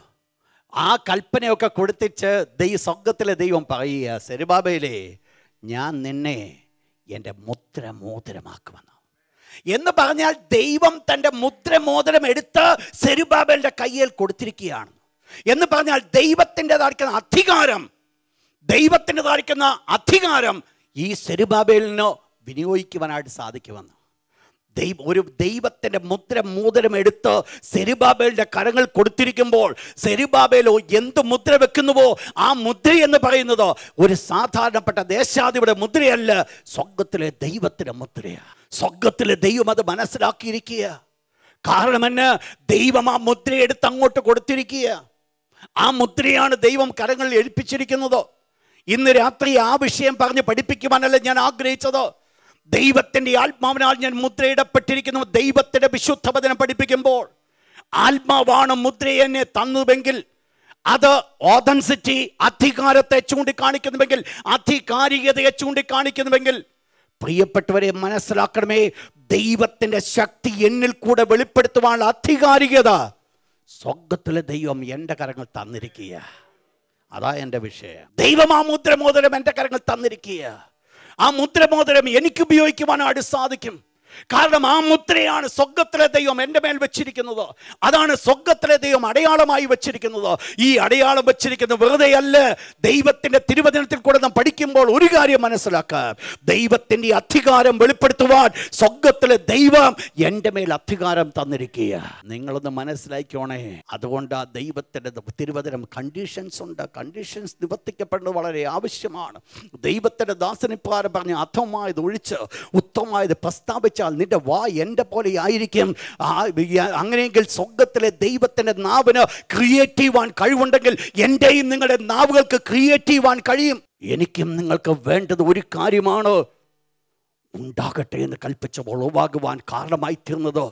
ആ കൽപ്പനയൊക്കെ കൊടുത്തിച്ച് ദൈവ സ്വർഗത്തിലെ ദൈവം പറയുക സെരുബാബയിലെ ഞാൻ നിന്നെ എൻ്റെ മുദ്ര മോതിരമാക്കുമെന്ന് എന്ന് പറഞ്ഞാൽ ദൈവം തൻ്റെ മുദ്രമോദരം എടുത്ത് സെരുബാബലിൻ്റെ കയ്യിൽ കൊടുത്തിരിക്കുകയാണ് എന്ന് പറഞ്ഞാൽ ദൈവത്തിൻ്റെതായിരിക്കുന്ന അധികാരം ദൈവത്തിൻ്റെതായിരിക്കുന്ന അധികാരം ഈ സെരുബാബേലിന് വിനിയോഗിക്കുവാനായിട്ട് സാധിക്കുമെന്ന് ദൈവ ഒരു ദൈവത്തിൻ്റെ മുദ്ര മോതിരം എടുത്ത് സെരുബാബേലിൻ്റെ കരങ്ങൾ കൊടുത്തിരിക്കുമ്പോൾ സെരുബാബേലോ എന്ത് മുദ്ര വെക്കുന്നുവോ ആ മുദ്ര എന്ന് പറയുന്നത് ഒരു സാധാരണപ്പെട്ട ദേശാധിപയുടെ മുദ്രയല്ല സ്വർഗത്തിലെ ദൈവത്തിൻ്റെ മുദ്രയാണ് സ്വർഗത്തിലെ ദൈവം അത് മനസ്സിലാക്കിയിരിക്കുക കാരണം എന്നെ ദൈവം ആ മുദ്രയെടുത്ത് അങ്ങോട്ട് കൊടുത്തിരിക്കുക ആ മുദ്രയാണ് ദൈവം കരങ്ങളിൽ ഏൽപ്പിച്ചിരിക്കുന്നത് ഇന്ന് രാത്രി ആ വിഷയം പറഞ്ഞ് പഠിപ്പിക്കുവാനല്ല ഞാൻ ആഗ്രഹിച്ചത് ദൈവത്തിൻ്റെ ആത്മാവിനാൽ ഞാൻ മുദ്രയിടപ്പെട്ടിരിക്കുന്നു ദൈവത്തിൻ്റെ വിശുദ്ധ വചനം പഠിപ്പിക്കുമ്പോൾ ആത്മാവാണ് മുദ്ര എന്നെ തന്നതെങ്കിൽ അത് ഓതൻസിറ്റി അധികാരത്തെ ചൂണ്ടിക്കാണിക്കുന്നുവെങ്കിൽ അധികാരികതയെ ചൂണ്ടിക്കാണിക്കുന്നുവെങ്കിൽ പ്രിയപ്പെട്ടവരെ മനസ്സിലാക്കണമേ ദൈവത്തിൻ്റെ ശക്തി എന്നിൽ കൂടെ വെളിപ്പെടുത്തുവാനുള്ള അധികാരികത സ്വർഗത്തിലെ ദൈവം എൻ്റെ കരങ്ങൾ തന്നിരിക്കുക അതാ എൻ്റെ വിഷയം ദൈവം ആ മുദ്രമോദരം എൻ്റെ കരങ്ങൾ തന്നിരിക്കുക ആ മുദ്രമോദരം എനിക്ക് ഉപയോഗിക്കുവാനായിട്ട് സാധിക്കും കാരണം ആ മുദ്രയാണ് സ്വർഗത്തിലെ ദൈവം എൻ്റെ മേൽ വെച്ചിരിക്കുന്നത് അതാണ് സ്വർഗത്തിലെ ദൈവം അടയാളമായി വെച്ചിരിക്കുന്നത് ഈ അടയാളം വെച്ചിരിക്കുന്നത് വെറുതെയല്ല ദൈവത്തിൻ്റെ തിരുവചനത്തിൽ കൂടെ നാം പഠിക്കുമ്പോൾ ഒരു കാര്യം മനസ്സിലാക്കാം ദൈവത്തിൻ്റെ ഈ അധികാരം വെളിപ്പെടുത്തുവാൻ സ്വർഗത്തിലെ ദൈവം എൻ്റെ മേൽ അധികാരം തന്നിരിക്കുക നിങ്ങളൊന്ന് മനസ്സിലാക്കിയോണേ അതുകൊണ്ട് ആ ദൈവത്തിൻ്റെ തിരുവചനം കണ്ടീഷൻസ് ഉണ്ട് കണ്ടീഷൻസ് നിവർത്തിക്കപ്പെടുന്നത് വളരെ ആവശ്യമാണ് ദൈവത്തിൻ്റെ ദാസനിപ്പാരം പറഞ്ഞ് അധമായത് ഒഴിച്ച് ഉത്തമമായത് പ്രസ്താവിച്ചാൽ നിന്റെ വാ എൻ്റെ പോലെ ആയിരിക്കും ആ, അങ്ങനെയെങ്കിൽ സ്വർഗത്തിലെ ദൈവത്തിൻ്റെ നാവിന് ക്രിയേറ്റീവാൻ കഴിവുണ്ടെങ്കിൽ എൻ്റെയും നിങ്ങളുടെ നാവുകൾക്ക് ക്രിയേറ്റീവാൻ കഴിയും എനിക്കും നിങ്ങൾക്ക് വേണ്ടത് ഒരു കാര്യമാണ് ഉണ്ടാകട്ടെ എന്ന് കൽപ്പിച്ചപ്പോൾ ഉളവാകുവാൻ കാരണമായി തീർന്നത്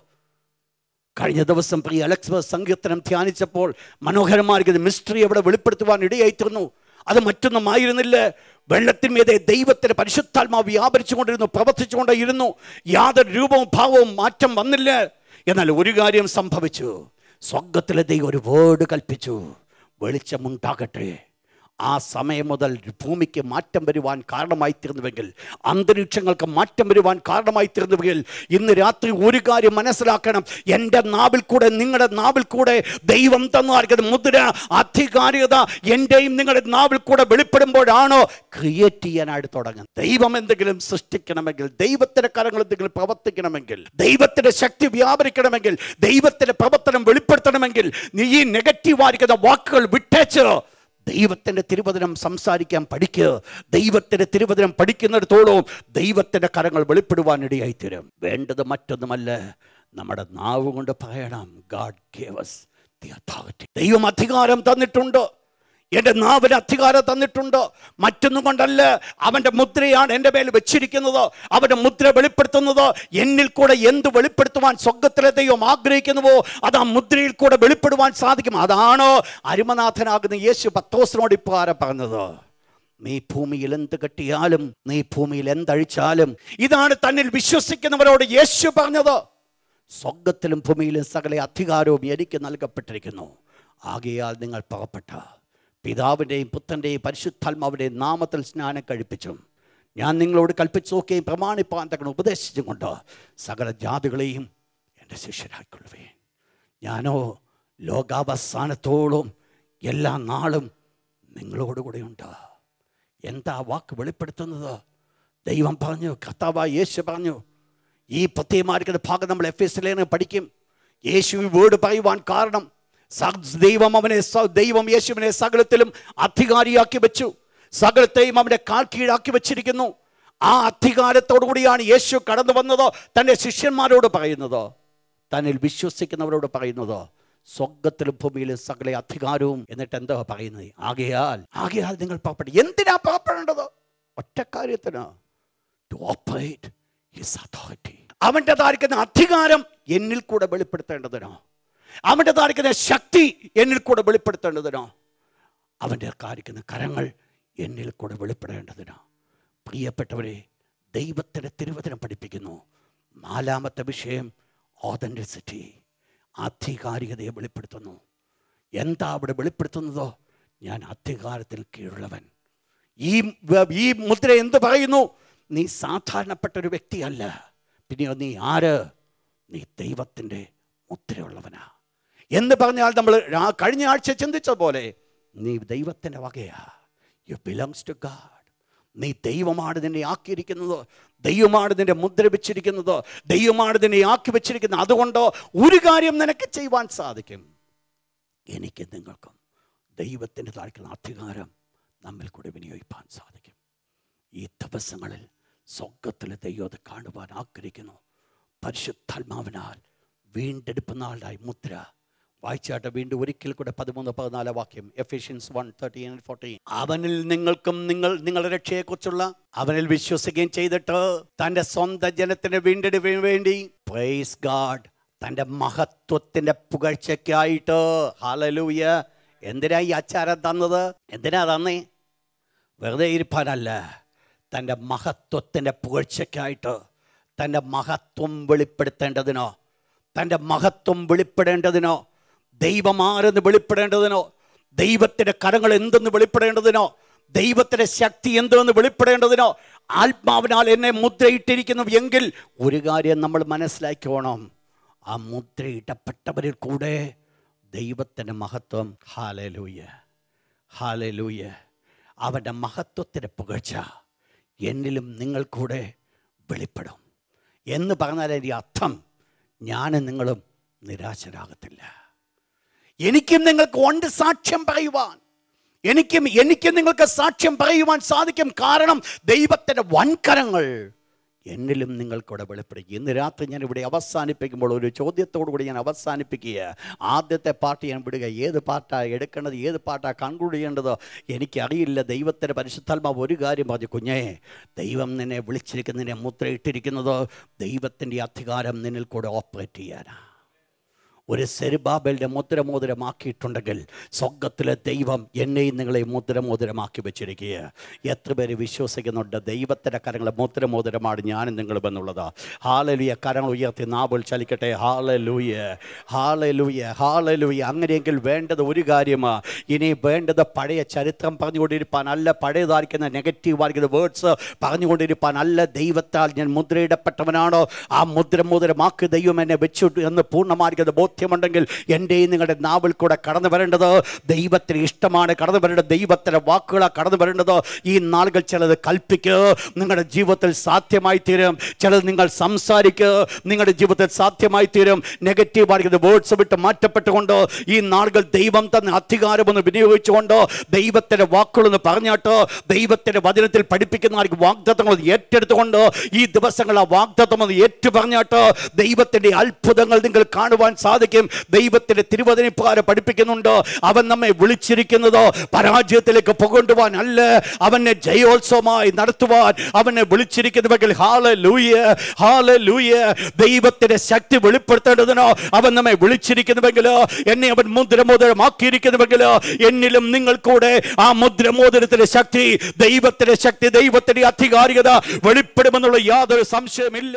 കഴിഞ്ഞ ദിവസം പ്രിയ അലക്സ് സങ്കീർത്തനം ധ്യാനിച്ചപ്പോൾ മനോഹരമായിരിക്കുന്ന മിസ്റ്ററി അവിടെ വെളിപ്പെടുത്തുവാൻ ഇടയായിത്തീർന്നു അത് മറ്റൊന്നുമായിരുന്നില്ല വെള്ളത്തിന്മീതെ ദൈവത്തിന്റെ പരിശുദ്ധാത്മാവ് വ്യാപരിച്ചുകൊണ്ടിരുന്നു പ്രവർത്തിച്ചുകൊണ്ടേയിരുന്നു യാതൊരു രൂപവും ഭാവവും മാറ്റം വന്നില്ല എന്നാൽ ഒരു കാര്യം സംഭവിച്ചു സ്വർഗത്തിലെ ദൈവം ഒരു വേർഡ് കൽപ്പിച്ചു വെളിച്ചമുണ്ടാകട്ടെ ആ സമയം മുതൽ ഭൂമിക്ക് മാറ്റം വരുവാൻ കാരണമായി തീർന്നുവെങ്കിൽ അന്തരീക്ഷങ്ങൾക്ക് മാറ്റം വരുവാൻ കാരണമായി തീർന്നുവെങ്കിൽ ഇന്ന് രാത്രി ഒരു കാര്യം മനസ്സിലാക്കണം എൻ്റെ നാവിൽ കൂടെ നിങ്ങളുടെ നാവിൽ കൂടെ ദൈവം തന്നായിരിക്കുന്ന മുദ്ര അധികാരികത എൻ്റെയും നിങ്ങളുടെ നാവിൽ കൂടെ വെളിപ്പെടുമ്പോഴാണോ ക്രിയേറ്റ് ചെയ്യാനായിട്ട് തുടങ്ങുന്നത് ദൈവം എന്തെങ്കിലും സൃഷ്ടിക്കണമെങ്കിൽ ദൈവത്തിന്റെ കരങ്ങൾ എന്തെങ്കിലും പ്രവർത്തിക്കണമെങ്കിൽ ദൈവത്തിന്റെ ശക്തി വ്യാപരിക്കണമെങ്കിൽ ദൈവത്തിന്റെ പ്രവർത്തനം വെളിപ്പെടുത്തണമെങ്കിൽ നീ ഈ നെഗറ്റീവായിരിക്കുന്ന വാക്കുകൾ വിട്ടേച്ച് ദൈവത്തിൻ്റെ തിരുവചനം സംസാരിക്കാൻ പഠിക്കുക ദൈവത്തിൻ്റെ തിരുവചനം പഠിക്കുന്നിടത്തോളം ദൈവത്തിൻ്റെ കരങ്ങൾ വെളിപ്പെടുവാനിടയായി തരും വേണ്ടത് മറ്റൊന്നുമല്ല നമ്മുടെ നാവ് കൊണ്ട് പറയണം ഗാഡ് ഗേവസ് ദി അതോറിറ്റി ദൈവം അധികാരം തന്നിട്ടുണ്ട് എൻ്റെ നാവിന് അധികാരം തന്നിട്ടുണ്ട് മറ്റൊന്നും കൊണ്ടല്ല അവൻ്റെ മുദ്രയാണ് എൻ്റെ മേൽ വെച്ചിരിക്കുന്നത് അവൻ്റെ മുദ്ര വെളിപ്പെടുത്തുന്നത് എന്നിൽ കൂടെ എന്ത് വെളിപ്പെടുത്തുവാൻ സ്വർഗത്തിലെ ദൈവം ആഗ്രഹിക്കുന്നുവോ അത് ആ മുദ്രയിൽ കൂടെ വെളിപ്പെടുവാൻ സാധിക്കും അതാണ് അരുമനാഥനാകുന്ന യേശു പത്തോസിനോട് ഇപ്രകാരം പറഞ്ഞത് നീ ഭൂമിയിൽ എന്ത് കെട്ടിയാലും നീ ഭൂമിയിൽ എന്തഴിച്ചാലും ഇതാണ് തന്നിൽ വിശ്വസിക്കുന്നവരോട് യേശു പറഞ്ഞത് സ്വർഗത്തിലും ഭൂമിയിലും സകല അധികാരവും എനിക്ക് നൽകപ്പെട്ടിരിക്കുന്നു ആകയാൽ നിങ്ങൾ പാവപ്പെട്ട പിതാവിൻ്റെയും പുത്രൻ്റെയും പരിശുദ്ധാത്മാവിൻ്റെയും നാമത്തിൽ സ്നാനം കഴിപ്പിച്ചും ഞാൻ നിങ്ങളോട് കൽപ്പിച്ചു നോക്കുകയും പ്രമാണിപ്പാൻ തക്കണം ഉപദേശിച്ചും കൊണ്ട് സകല ജാതികളെയും എൻ്റെ ശിഷ്യരായിക്കൊള്ളുവേ ഞാനോ ലോകാവസാനത്തോളം എല്ലാ നാളും നിങ്ങളോടുകൂടെയുണ്ട് എന്താ വാക്ക് വെളിപ്പെടുത്തുന്നത് ദൈവം പറഞ്ഞു കർത്താവ യേശു പറഞ്ഞു ഈ പ്രത്യേകമായിരിക്കുന്ന ഭാഗം നമ്മൾ എഫ് എസ് ലേനെ പഠിക്കും യേശു ഈ വേർഡ് പറയുവാൻ കാരണം സ- ദൈവം അവനെ സ- ദൈവം യേശുവിനെ സകലത്തിലും അധികാരിയാക്കി വെച്ചു സകലത്തെയും അവൻ്റെ കാൽ കീഴാക്കി വെച്ചിരിക്കുന്നു ആ അധികാരത്തോടു കൂടിയാണ് യേശു കടന്നു വന്നത് തൻ്റെ ശിഷ്യന്മാരോട് പറയുന്നത് തന്നിൽ വിശ്വസിക്കുന്നവരോട് പറയുന്നത് സ്വർഗത്തിലും ഭൂമിയിലും സകല അധികാരവും എന്നിട്ട് എന്താ പറയുന്നത് ആകയാൽ ആകയാൽ നിങ്ങൾ പാവപ്പെട്ട എന്തിനാ പാവപ്പെടേണ്ടത് ഒറ്റ കാര്യത്തിന് ടു ഓപ്പറേറ്റ് ഹിസ് അതോറിറ്റി അവൻ്റെതായിരിക്കുന്ന അധികാരം എന്നിൽ കൂടെ വെളിപ്പെടുത്തേണ്ടതിനോ അവൻ്റെതായിരിക്കുന്ന ശക്തി എന്നിൽ കൂടെ വെളിപ്പെടുത്തേണ്ടതിനോ അവൻ്റെ കാരിക്കുന്ന കരങ്ങൾ എന്നിൽ കൂടെ വെളിപ്പെടേണ്ടതിനോ പ്രിയപ്പെട്ടവരെ ദൈവത്തിൻ്റെ തിരുവചനം പഠിപ്പിക്കുന്നു നാലാമത്തെ വിഷയം ഓതൻറ്റിസിറ്റി ആധികാരികതയെ വെളിപ്പെടുത്തുന്നു എന്താ അവിടെ വെളിപ്പെടുത്തുന്നതോ ഞാൻ അധികാരത്തിൽ കീഴുള്ളവൻ ഈ വ- ഈ മുദ്ര എന്ത് പറയുന്നു നീ സാധാരണപ്പെട്ട ഒരു വ്യക്തിയല്ല പിന്നെയോ നീ ആര് നീ ദൈവത്തിൻ്റെ മുദ്രയുള്ളവനാ എന്ന് പറഞ്ഞാൽ നമ്മൾ ആ കഴിഞ്ഞ ആഴ്ച ചിന്തിച്ച പോലെ നീ ദൈവത്തിൻ്റെ വകയാ യു ബിലോങ്സ് ടു ഗാഡ് നീ ദൈവമാണ് നിന്നെ ആക്കിയിരിക്കുന്നത് ദൈവമാണ് നിന്നെ മുദ്ര വെച്ചിരിക്കുന്നത് ദൈവമാണ് നിന്നെ ആക്കി വെച്ചിരിക്കുന്നത് അതുകൊണ്ട് ഒരു കാര്യം നിനക്ക് ചെയ്യുവാൻ സാധിക്കും എനിക്ക് നിങ്ങൾക്കും ദൈവത്തിൻ്റെ താഴ്ക്കുന്ന അധികാരം നമ്മിൽ കൂടെ വിനിയോഗിക്കാൻ സാധിക്കും ഈ ദിവസങ്ങളിൽ സ്വർഗത്തിലെ ദൈവം അത് കാണുവാൻ ആഗ്രഹിക്കുന്നു പരിശുദ്ധാത്മാവിനാൽ വീണ്ടെടുപ്പ് നാളായി മുദ്ര വായിച്ചാട്ടെ വീണ്ടും ഒരിക്കൽ കൂടെ പതിമൂന്ന് പതിനാല് വാക്യം Ephesians one thirty and forty അവനിൽ നിങ്ങൾക്കും നിങ്ങൾ നിങ്ങളുടെ രക്ഷയെക്കുറിച്ചുള്ള അവനിൽ വിശ്വസിക്കുകയും ചെയ്തിട്ട് തൻ്റെ സ്വന്തം ജനത്തിന് വീണ്ടെടുപ്പിന് വേണ്ടി പ്രൈസ് ഗാഡ് തൻ്റെ മഹത്വത്തിൻ്റെ പുകഴ്ചയ്ക്കായിട്ട് ഹാലലൂയ എന്തിനാ ഈ അച്ചാരം തന്നത് എന്തിനാ തന്നേ വെറുതെ ഇരിപ്പാനല്ല തൻ്റെ മഹത്വത്തിൻ്റെ പുകഴ്ചയ്ക്കായിട്ട് തൻ്റെ മഹത്വം വെളിപ്പെടുത്തേണ്ടതിനോ തൻ്റെ മഹത്വം വെളിപ്പെടേണ്ടതിനോ ദൈവമാരെന്ന് വെളിപ്പെടേണ്ടതിനോ ദൈവത്തിൻ്റെ കരങ്ങൾ എന്തെന്ന് വെളിപ്പെടേണ്ടതിനോ ദൈവത്തിന്റെ ശക്തി എന്തെന്ന് വെളിപ്പെടേണ്ടതിനോ ആത്മാവിനാൽ എന്നെ മുദ്രയിട്ടിരിക്കുന്നു എങ്കിൽ ഒരു കാര്യം നമ്മൾ മനസ്സിലാക്കിക്കോണം ആ മുദ്രയിടപ്പെട്ടവരിൽ കൂടെ ദൈവത്തിൻ്റെ മഹത്വം ഹാലലൂയ ഹാലലൂയ അവൻ്റെ മഹത്വത്തിൻ്റെ പുകഴ്ച എന്നിലും നിങ്ങൾ കൂടെ വെളിപ്പെടും എന്ന് പറഞ്ഞാൽ അതിൻ്റെ അർത്ഥം ഞാനും നിങ്ങളും നിരാശരാകത്തില്ല എനിക്കും നിങ്ങൾക്ക് ഉണ്ട് സാക്ഷ്യം പറയുവാൻ എനിക്കും എനിക്കും നിങ്ങൾക്ക് സാക്ഷ്യം പറയുവാൻ സാധിക്കും കാരണം ദൈവത്തിൻ്റെ വൻകരങ്ങൾ എന്നിലും നിങ്ങൾക്കൂടെ വെളിപ്പെടും ഇന്ന് രാത്രി ഞാൻ ഇവിടെ അവസാനിപ്പിക്കുമ്പോൾ ഒരു ചോദ്യത്തോടു കൂടി ഞാൻ അവസാനിപ്പിക്കുക ആദ്യത്തെ പാട്ട് ഞാൻ വിടുക ഏത് പാട്ടാണ് എടുക്കേണ്ടത് ഏത് പാട്ടാണ് കൺക്ലൂഡ് ചെയ്യേണ്ടതോ എനിക്കറിയില്ല ദൈവത്തിൻ്റെ പരിശുദ്ധാത്മാവ് ഒരു കാര്യം പറഞ്ഞു കുഞ്ഞേ ദൈവം നിന്നെ വിളിച്ചിരിക്കുന്നതിനെ മുദ്രയിട്ടിരിക്കുന്നത് ദൈവത്തിൻ്റെ അധികാരം നിന്നിൽ കൂടെ ഓപ്പറേറ്റ് ചെയ്യാനാണ് ഒരു സെരുബാബലിൻ്റെ മുദ്രമോതിരമാക്കിയിട്ടുണ്ടെങ്കിൽ സ്വർഗത്തിലെ ദൈവം എന്നെയും നിങ്ങളെ മുദ്രമോതിരമാക്കി വെച്ചിരിക്കുക എത്ര പേര് വിശ്വസിക്കുന്നുണ്ട് ദൈവത്തിൻ്റെ കരങ്ങളെ മുദ്രമോതിരമാണ് ഞാനും നിങ്ങളും എന്നുള്ളത് ഹാലലുയ കരങ്ങൾ ഉയർത്തി നാവുകൾ ചലിക്കട്ടെ ഹാലലൂയ ഹാലലൂയ ഹാലലൂയ അങ്ങനെയെങ്കിൽ വേണ്ടത് ഒരു കാര്യമാണ് ഇനി വേണ്ടത് പഴയ ചരിത്രം പറഞ്ഞുകൊണ്ടിരിപ്പാൻ അല്ല പഴയതായിരിക്കുന്ന നെഗറ്റീവ് ആയിരിക്കുന്ന വേർഡ്സ് പറഞ്ഞുകൊണ്ടിരിപ്പാൻ അല്ല ദൈവത്താൽ ഞാൻ മുദ്രയിടപ്പെട്ടവനാണോ ആ മുദ്രമോതിരമാക്കി ദൈവം എന്നെ വെച്ചു എന്ന് പൂർണ്ണമായിരിക്കുന്ന ബോധ്യമുണ്ടെങ്കിൽ എൻ്റെയും നിങ്ങളുടെ നാവിൽ കൂടെ കടന്നു വരേണ്ടത് ദൈവത്തിന് ഇഷ്ടമാണ് കടന്നു വരേണ്ടത് ദൈവത്തിൻ്റെ വാക്കുകളാണ് കടന്നു വരേണ്ടത് ഈ നാളുകൾ ചിലത് കൽപ്പിക്കുക നിങ്ങളുടെ ജീവിതത്തിൽ സാധ്യമായി തീരും ചിലത് നിങ്ങൾ സംസാരിക്കുക നിങ്ങളുടെ ജീവിതത്തിൽ സാധ്യമായി തീരും നെഗറ്റീവ് ആയിരിക്കുന്ന വേർഡ്സ് വിട്ട് മാറ്റപ്പെട്ടുകൊണ്ട് ഈ നാളുകൾ ദൈവം തന്ന അധികാരമൊന്ന് വിനിയോഗിച്ചുകൊണ്ട് ദൈവത്തിൻ്റെ വാക്കുകളൊന്ന് പറഞ്ഞാട്ട് ദൈവത്തിൻ്റെ വചനത്തിൽ പഠിപ്പിക്കുന്ന ആർക്ക് വാഗ്ദത്തങ്ങൾ ഏറ്റെടുത്തുകൊണ്ട് ഈ ദിവസങ്ങൾ ആ വാഗ്ദത്തം ഒന്ന് ഏറ്റു പറഞ്ഞാട്ട് ദൈവത്തിൻ്റെ അത്ഭുതങ്ങൾ നിങ്ങൾ കാണുവാൻ സാധിക്കും ദൈവത്തിൻ്റെ തിരുവചനപ്രകാരം പഠിപ്പിക്കുന്നുണ്ട് അവൻ നമ്മെ വിളിച്ചിരിക്കുന്നത് പരാജയത്തിലേക്ക് പുകൊണ്ടുവാൻ അല്ല അവനെ ജയോത്സവമായി നടത്തുവാൻ അവനെ വിളിച്ചിരിക്കുന്നുവെങ്കിൽ ഹാല ലൂയ ഹാല ലൂയ ദൈവത്തിന്റെ ശക്തി വെളിപ്പെടുത്തേണ്ടതിനോ അവൻ നമ്മെ വിളിച്ചിരിക്കുന്നുവെങ്കിലോ എന്നെ അവൻ മുദ്രമോദരമാക്കിയിരിക്കുന്നുവെങ്കിലോ എന്നിലും നിങ്ങൾ കൂടെ ആ മുദ്രമോദരത്തിന്റെ ശക്തി ദൈവത്തിന്റെ ശക്തി ദൈവത്തിന്റെ അധികാരികത വെളിപ്പെടുമെന്നുള്ള യാതൊരു സംശയമില്ല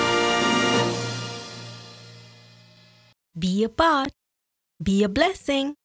Be a part. Be a blessing.